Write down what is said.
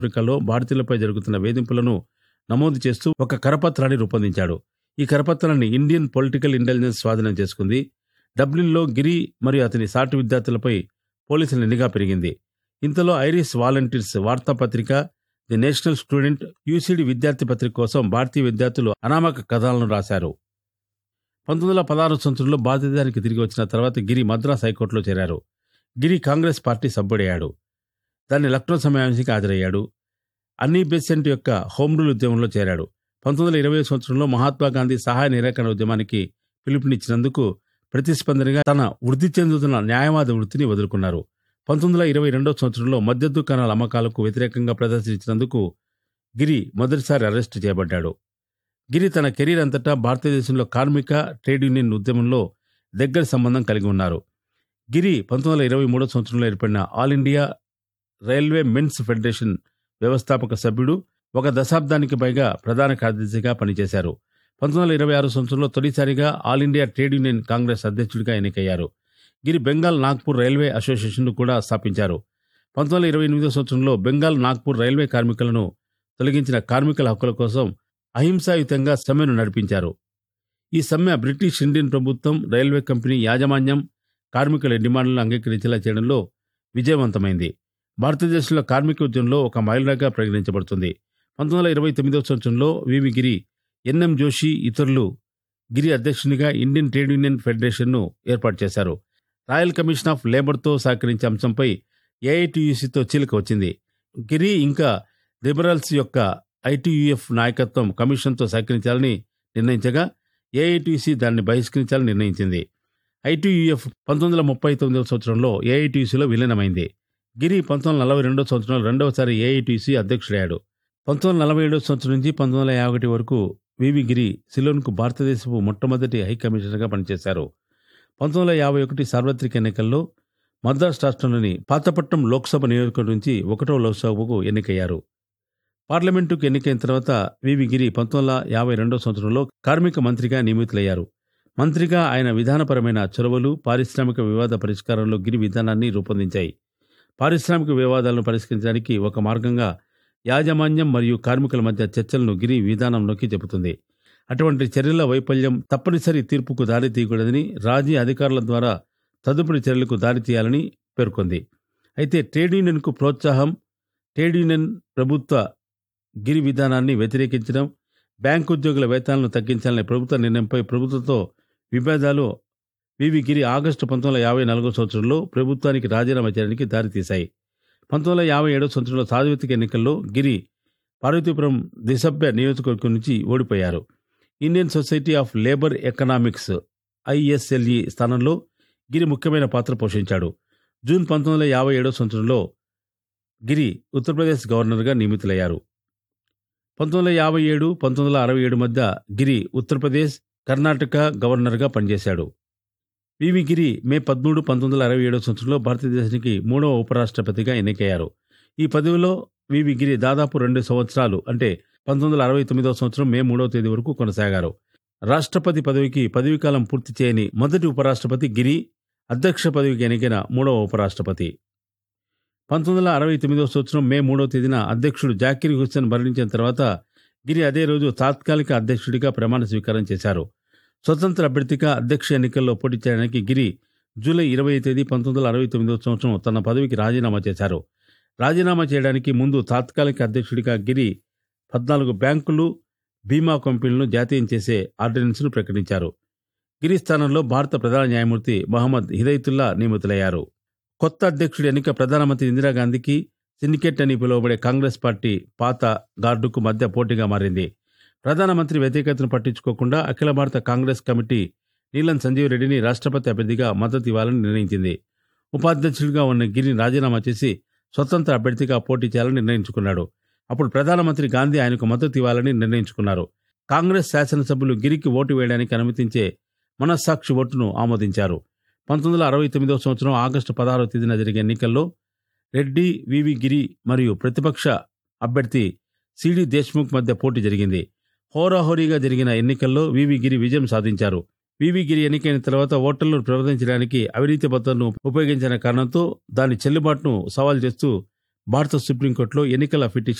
ఆఫ్రికాలో భారతీయులపై జరుగుతున్న వేధింపులను నమోదు చేస్తూ ఒక కరపత్రాన్ని రూపొందించాడు ఈ కరపత్రాన్ని ఇండియన్ పొలిటికల్ ఇంటెలిజెన్స్ స్వాధీనం చేసుకుంది డబ్లిన్లో గిరి మరియు అతని సాటి విద్యార్థులపై పోలీసుల నిఘా పెరిగింది ఇంతలో ఐరిస్ వాలంటీర్స్ వార్తాపత్రిక ది నేషనల్ స్టూడెంట్ యూసీడీ విద్యార్థి పత్రిక కోసం భారతీయ విద్యార్థులు అనామక కథలను రాశారు పంతొమ్మిది వందల పదహారు సంవత్సరంలో భారతదేశానికి తిరిగి వచ్చిన తర్వాత గిరి మద్రాస్ హైకోర్టులో చేరారు గిరి కాంగ్రెస్ పార్టీ సభ్యుడయ్యాడు దాన్ని లక్నో సమావేశానికి హాజరయ్యాడు అన్నీ బెసెంట్ యొక్క హోమ్ రూల్ ఉద్యమంలో చేరాడు పంతొమ్మిది వందల ఇరవై సంవత్సరంలో మహాత్మా గాంధీ సహాయ నిరాకరణ ఉద్యమానికి పిలుపునిచ్చినందుకు ప్రతిస్పందనగా తన వృద్ధి చెందుతున్న న్యాయవాద వృత్తిని వదులుకున్నారు పంతొమ్మిది వందల ఇరవై రెండో సంవత్సరంలో మద్య దుకాణాల అమ్మకాలకు వ్యతిరేకంగా ప్రదర్శించినందుకు గిరి మొదటిసారి అరెస్టు చేయబడ్డాడు గిరి తన కెరీర్ అంతటా భారతదేశంలో కార్మిక ట్రేడ్ యూనియన్ ఉద్యమంలో దగ్గర సంబంధం కలిగి ఉన్నారు గిరి పంతొమ్మిది వందల ఇరవై మూడో సంవత్సరంలో ఏర్పడిన all India railwaymen's federation వ్యవస్థాపక సభ్యుడు ఒక దశాబ్దానికి పైగా ప్రధాన కార్యదర్శిగా పనిచేశారు పంతొమ్మిది వందల ఇరవై ఆరు సంవత్సరంలో తొలిసారిగా all India trade union congress అధ్యక్షుడిగా ఎన్నికయ్యారు గిరి బెంగాల్ నాగ్పూర్ రైల్వే అసోసియేషన్ను కూడా స్థాపించారు పంతొమ్మిది వందల ఇరవై ఎనిమిదో సంవత్సరంలో బెంగాల్ నాగ్పూర్ రైల్వే కార్మికులను తొలగించిన కార్మికుల హక్కుల కోసం అహింసాయుతంగా సమ్మెను నడిపించారు ఈ సమ్మె బ్రిటిష్ ఇండియన్ ప్రభుత్వం రైల్వే కంపెనీ యాజమాన్యం కార్మికుల డిమాండ్లను అంగీకరించేలా చేయడంలో విజయవంతమైంది భారతదేశంలో కార్మిక ఉద్యమంలో ఒక మైలురాగా పరిగణించబడుతుంది పంతొమ్మిది వందల ఇరవై తొమ్మిదో సంవత్సరంలో వివి గిరి ఎన్ఎం జోషి ఇతరులు గిరి అధ్యక్షునిగా ఇండియన్ ట్రేడ్ యూనియన్ ఫెడరేషన్ను ఏర్పాటు చేశారు రాయల్ కమిషన్ ఆఫ్ లేబర్తో సహకరించే అంశంపై ఏఐటియుసితో చీలిక వచ్చింది గిరి ఇంకా లిబరల్స్ యొక్క ఐటీయూఎఫ్ నాయకత్వం కమిషన్తో సహకరించాలని నిర్ణయించగా ఏఐటిసి దాన్ని బహిష్కరించాలని నిర్ణయించింది ఐటీయూఎఫ్ పంతొమ్మిది వందల ముప్పై తొమ్మిదవ సంవత్సరంలో ఏఐటిసిలో విలీనమైంది గిరి పంతొమ్మిది వందల నలభై రెండవ సంవత్సరంలో రెండవసారి ఏఐటిసి అధ్యక్షుడయ్యాడు పంతొమ్మిది వందల నలభై ఏడవ సంవత్సరం నుంచి పంతొమ్మిది వందల యాభై ఒకటి వరకు వివి గిరి సిలోన్కు భారతదేశపు మొట్టమొదటి హై కమిషనర్గా పనిచేశారు పంతొమ్మిది వందల యాభై ఒకటి సార్వత్రిక ఎన్నికల్లో మద్రాస్ రాష్ట్రంలోని పాతపట్నం లోక్సభ నియోజకవర్గం నుంచి ఒకటో లోక్సభకు ఎన్నికయ్యారు పార్లమెంటుకు ఎన్నికైన తర్వాత వివి గిరి పంతొమ్మిది వందల యాభై రెండో సంవత్సరంలో కార్మిక మంత్రిగా నియమితులయ్యారు మంత్రిగా ఆయన విధానపరమైన చొరవలు పారిశ్రామిక వివాద పరిష్కారంలో గిరి విధానాన్ని రూపొందించాయి పారిశ్రామిక వివాదాలను పరిష్కరించడానికి ఒక మార్గంగా యాజమాన్యం మరియు కార్మికుల మధ్య చర్చలను గిరి విధానంలోకి చెబుతుంది అటువంటి చర్యల వైఫల్యం తప్పనిసరి తీర్పుకు దారి తీయకూడదని రాజీ అధికారుల ద్వారా తదుపరి చర్యలకు దారి తీయాలని పేర్కొంది అయితే ట్రేడ్ యూనియన్కు ప్రోత్సాహం ట్రేడ్ యూనియన్ ప్రభుత్వ గిరి విధానాన్ని వ్యతిరేకించడం బ్యాంకు ఉద్యోగుల వేతనాలను తగ్గించాలనే ప్రభుత్వ నిర్ణయంపై ప్రభుత్వంతో విభేదాలు వివి గిరి ఆగస్టు పంతొమ్మిది వందల యాభై నాలుగో సంవత్సరంలో ప్రభుత్వానికి రాజీనామా చేయడానికి దారితీశాయి పంతొమ్మిది వందల యాభై ఏడో సంవత్సరంలో సార్వత్రిక ఎన్నికల్లో గిరి పార్వతీపురం దిసభ్య నియోజకవర్గం నుంచి ఓడిపోయారు Indian society of labour economics ISLE స్థానంలో గిరి ముఖ్యమైన పాత్ర పోషించాడు జూన్ పంతొమ్మిది వందల యాభై ఏడో సంవత్సరంలో గిరి ఉత్తరప్రదేశ్ గవర్నర్గా నియమితులయ్యారు పంతొమ్మిది వందల యాభై ఏడు పంతొమ్మిది వందల అరవై ఏడు మధ్య గిరి ఉత్తరప్రదేశ్ కర్ణాటక గవర్నర్గా పనిచేశాడు వివి గిరి మే పదమూడు పంతొమ్మిది వందల అరవై ఏడో సంవత్సరంలో భారతదేశానికి మూడవ ఉపరాష్ట్రపతిగా ఎన్నికయ్యారు ఈ పదవిలో వివి గిరి దాదాపు రెండు సంవత్సరాలు అంటే పంతొమ్మిది వందల అరవై తొమ్మిదవ సంవత్సరం మే మూడవ తేదీ వరకు కొనసాగారు రాష్ట్రపతి పదవికి పదవీకాలం పూర్తి చేయని మొదటి ఉపరాష్ట్రపతి గిరి అధ్యక్ష పదవికి ఎన్నికైన మూడవ ఉపరాష్ట్రపతి పంతొమ్మిది వందల అరవై తొమ్మిదవ సంవత్సరం మే మూడవ తేదీన అధ్యక్షుడు జాకిర్ హుస్సేన్ మరణించిన తర్వాత గిరి అదే రోజు తాత్కాలిక అధ్యక్షుడిగా ప్రమాణ స్వీకారం చేశారు స్వతంత్ర అభ్యర్థిగా అధ్యక్ష ఎన్నికల్లో పోటీ చేయడానికి గిరి జూలై ఇరవై తేదీ పంతొమ్మిది వందల అరవై తొమ్మిదవ సంవత్సరం తన పదవికి రాజీనామా చేశారు రాజీనామా చేయడానికి ముందు తాత్కాలిక అధ్యక్షుడిగా గిరి పద్నాలుగు బ్యాంకులు బీమా కంపెనీలను జాతీయం చేసే ఆర్డినెన్స్ను ప్రకటించారు గిరి స్థానంలో భారత ప్రధాన న్యాయమూర్తి మహమ్మద్ హిదయతుల్లా నియమితులయ్యారు కొత్త అధ్యక్షుడి ఎన్నిక ప్రధానమంత్రి ఇందిరాగాంధీకి సిండికేట్ అని పిలువబడే కాంగ్రెస్ పార్టీ పాత గార్డుకు మధ్య పోటీగా మారింది ప్రధానమంత్రి వ్యతిరేకతను పట్టించుకోకుండా అఖిల భారత కాంగ్రెస్ కమిటీ నీలం సంజీవ్ రెడ్డిని రాష్ట్రపతి అభ్యర్థిగా మద్దతు ఇవ్వాలని నిర్ణయించింది ఉపాధ్యక్షుడిగా ఉన్న గిరిని రాజీనామా చేసి స్వతంత్ర అభ్యర్థిగా పోటీ చేయాలని నిర్ణయించుకున్నాడు అప్పుడు ప్రధానమంత్రి గాంధీ ఆయనకు మద్దతు ఇవ్వాలని నిర్ణయించుకున్నారు కాంగ్రెస్ శాసనసభ్యులు గిరికి ఓటు వేయడానికి అనుమతించే మనస్సాక్షి ఓటును ఆమోదించారు పంతొమ్మిది వందల అరవై తొమ్మిదవ సంవత్సరం ఆగస్టు పదహారవ తేదీన జరిగే ఎన్నికల్లో రెడ్డి వివి గిరి మరియు ప్రతిపక్ష అభ్యర్థి సిడి దేశ్ముఖ్ మధ్య పోటీ జరిగింది హోరాహోరీగా జరిగిన ఎన్నికల్లో వివి గిరి విజయం సాధించారు వివి గిరి ఎన్నికైన తర్వాత ఓటర్లను ప్రవర్తించడానికి అవినీతి పద్ధతులను ఉపయోగించిన కారణంతో దాని చెల్లుబాటును సవాల్ చేస్తూ భారత సుప్రీంకోర్టులో ఎన్నికల పిటిషన్